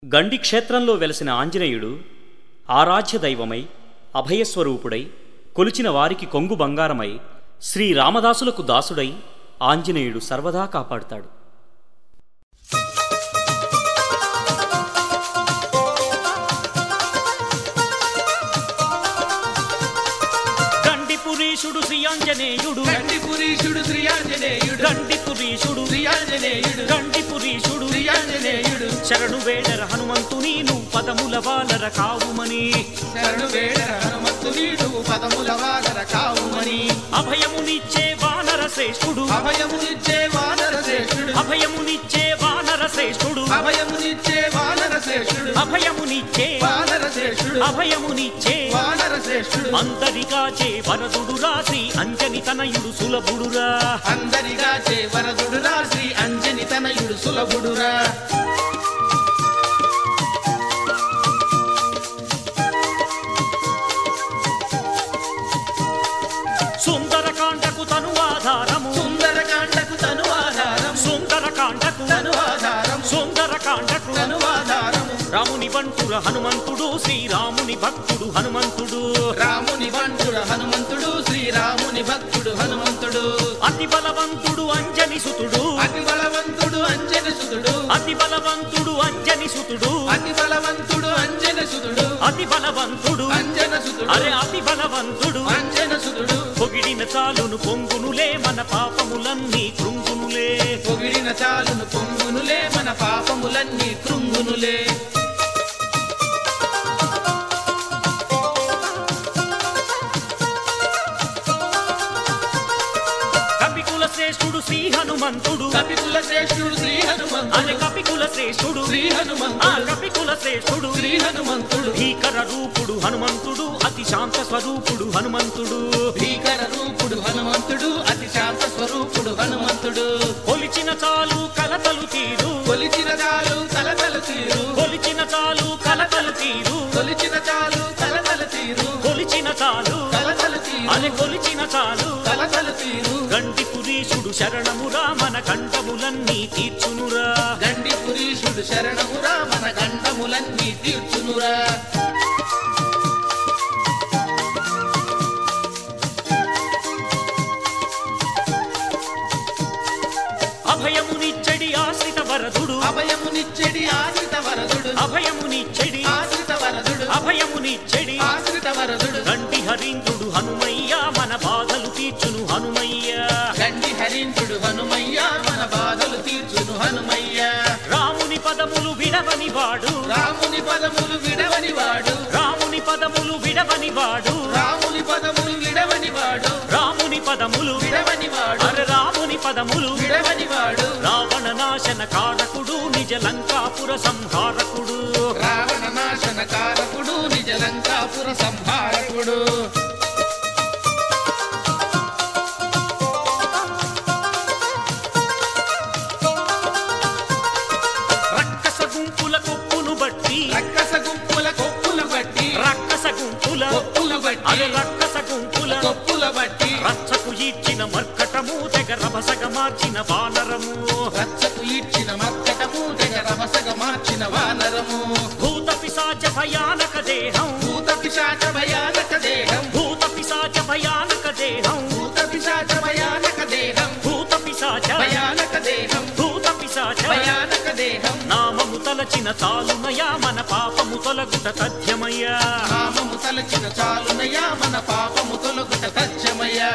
గండి క్షేత్రంలో వెలసిన ఆంజనేయుడు ఆరాధ్య దైవమై అభయస్వరూపుడై కొలిచిన వారికి కొంగు బంగారమై శ్రీ రామదాసులకు దాసుడై ఆంజనేయుడు సర్వదా కాపాడుతాడు గండిపురీషుడు శ్రీ ఆంజనేయుడు గండిపురీషుడు శ్రీ ఆంజనేయుడు గండిపురీషుడు శ్రీ ఆంజనేయుడు గండిపురీషుడు శ్రీ ఆంజనేయుడు శరణు వేడర హనుమంతుని నువ్వు పదముల వాలర కావుమని శరణు వేడర హనుమంతుని నువ్వు పదముల వాదర కావుమని అభయమునిచ్చే వానర శ్రేష్ఠుడు అభయమునిచ్చే వానర శ్రేష్ఠుడు అభయమునిచ్చే వానర శ్రేష్ఠుడు అభయమునిచ్చే వానర శ్రేష్ఠుడు అభయమునిచ్చే వానర శ్రేష్ఠుడు అభయమునిచ్చే వానర శ్రేష్ఠుడు అందరిగా చే వరదుడు రాసి అంజని తనయుడు సులభుడురా అందరిగా చే వరదుడురా శ్రీ అంజని తనయుడు సులభుడురా సుందరకాండకు తను ఆధారము సుందరకాండకు తను ఆధారం సుందరకాండకు తను ఆధారం సుందరకాండకు తను ఆధారము రాముని బంటుర హనుమంతుడు శ్రీరాముని భక్తుడు హనుమంతుడు రాముని బంటుడ హనుమంతుడు శ్రీరాముని భక్తుడు హనుమంతుడు అతి బలవంతుడు అంజని సుతుడు అతి బలవంతుడు అంజన సుతుడు అతి బలవంతుడు అంజని సుతుడు అతి బలవంతుడు అంజన సుతుడు అతి బలవంతుడు అంజన సుతుడు అరే అతి బలవంతుడు అంజన సుతుడు పొగిడిన చాలును పొంగునులే మన పాపములన్నీ కృంగునులే పొగిడిన చాలును పొంగునులే మన పాపములన్నీ కృంగునులే కపికుల శ్రేష్ఠుడు శ్రీ హనుమంతుడు కపికుల శ్రేష్ఠుడు శ్రీ అరే హనుమంతుడు కపికుల శ్రేష్ఠుడు శ్రీ ఆ హనుమంతుడు కపికుల శ్రేష్ఠుడు శ్రీ హనుమంతుడు భీకర రూపుడు హనుమంతుడు అతి శాంత స్వరూపుడు హనుమంతుడు భీకర రూపుడు హనుమంతుడు అతి శాంత స్వరూపుడు హనుమంతుడు కొలిచిన చాలు కలతలు తీరు కొలిచిన చాలు కలతలు తీరు కొలిచిన చాలు కలతలు తీరు కొలిచిన చాలు కలతలు తీరు కొలిచిన చాలు కలతలు తీరు అరే కొలిచిన చాలు కలతలు తీరు గండి పురీషుడు శరణమురా మన కంఠములన్నీ తీర్చునురా గండి పురీషుడు శరణమురా మన గండములన్నీ తీర్చునురా అభయమునిచ్చడి ఆశ్రిత వరదుడు అభయమునిచ్చెడి ఆశ్రిత వరదుడు అభయమునిచ్చడి ఆశ్రిత వరదుడు అభయమునిచ్చడి ఆశ్రిత వరదుడు గండి హరింద్రుడు హనుమయ్య మన బాధలు తీర్చును హనుమయ్య గండి హరించుడు హనుమయ్య మన బాధలు తీర్చును హనుమయ్య రాముని పదములు విడవని వాడు రాముని పదములు విడవని వాడు రాముని పదములు విడవని వాడు రాముని పదములు విడవని వాడు రాముని పదములు విడవని వాడు అరే రాముని పదములు విడవని వాడు రావణ నాశన కారకుడు నిజ లంకాపుర సంహారకుడు రావణ నాశన కారకుడు నిజ లంకాపుర సంహారకుడు రక్కస గుంపుల కొప్పును బట్టి రక్కస గుంపుల కొప్పుల బట్టి రక్కస గుంపుల కొప్పుల బట్టి అరే రక్కస గుంపుల కొప్పుల బట్టి రచ్చకు ఇచ్చిన మర్కటము తెగ రభసగ మార్చిన వానరము రచ్చకు ఇచ్చిన మర్కటము తెగ రమసగ మార్చిన వానరము భూత పిశాచ భయానక దేహం భూత పిశాచ భయానక దేహం భూత పిశాచ భయానక దేహం భూత పిశాచ భయానక దేహం భూత పిశాచ భయానక దేహం భూత పిశాచ భయానక దేహం నామము తలచిన చాలునయా మన పాపము తొలగుట తథ్యమయ్యా నామము తలచిన చాలునయ్యా మన పాపము తొలగుట తథ్యమయ్యా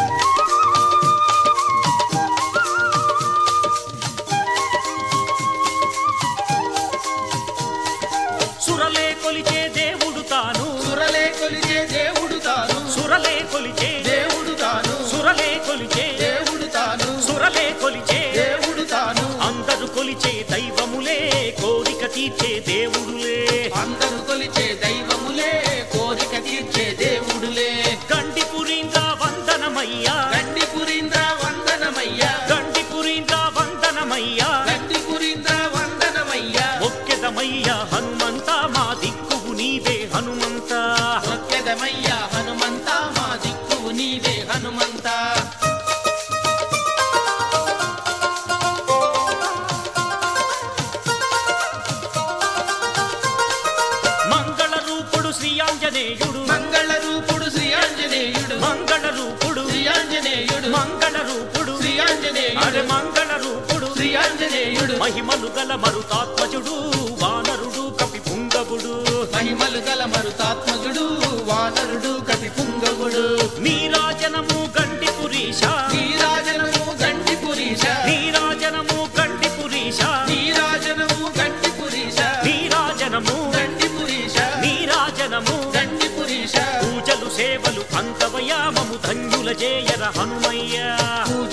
సురలే కొలిచే దేవుడు తాను సురలే కొలిచే దేవుడు తాను సురలే కొలిచే దేవుడు తాను సురలే కొలిచే దేవుడు తాను సురలే కొలిచే దేవుడు తాను అందరు కొలిచే దైవములే కోరిక తీర్చే దేవుడులే అందరూ కొలిచే దైవములే కోరిక తీర్చే దేవుడులే గండి పురీంద్ర వందనమయ్యా గండి పురీంద్ర వందనమయ్యా గండి పురీంద్ర వందనమయ్యా గండి పురీంద్ర వందనమయ్యా ఒక్కెదమయ్యా హనుమంత మా దిక్కువు నీవే హనుమంత ఒక్కెదమయ్యా హనుమంత మా దిక్కువు నీవే హనుమంత మహిమలు గల మరుతాత్మజుడు వానరుడు కపి పుంగవుడు మహిమలు గల మరుతాత్మజుడు వానరుడు కపి పుంగవుడు నీరాజనము గండి పురీష నీరాజనము గంటి పురీష నీరాజనము గండి పురీష నీరాజనము గంటి పురీష నీరాజనము గంటి పురీష నీరాజనము గంటి పురీష పూజలు సేవలు అంతవయామము ధన్యుల జేయర హనుమయ్య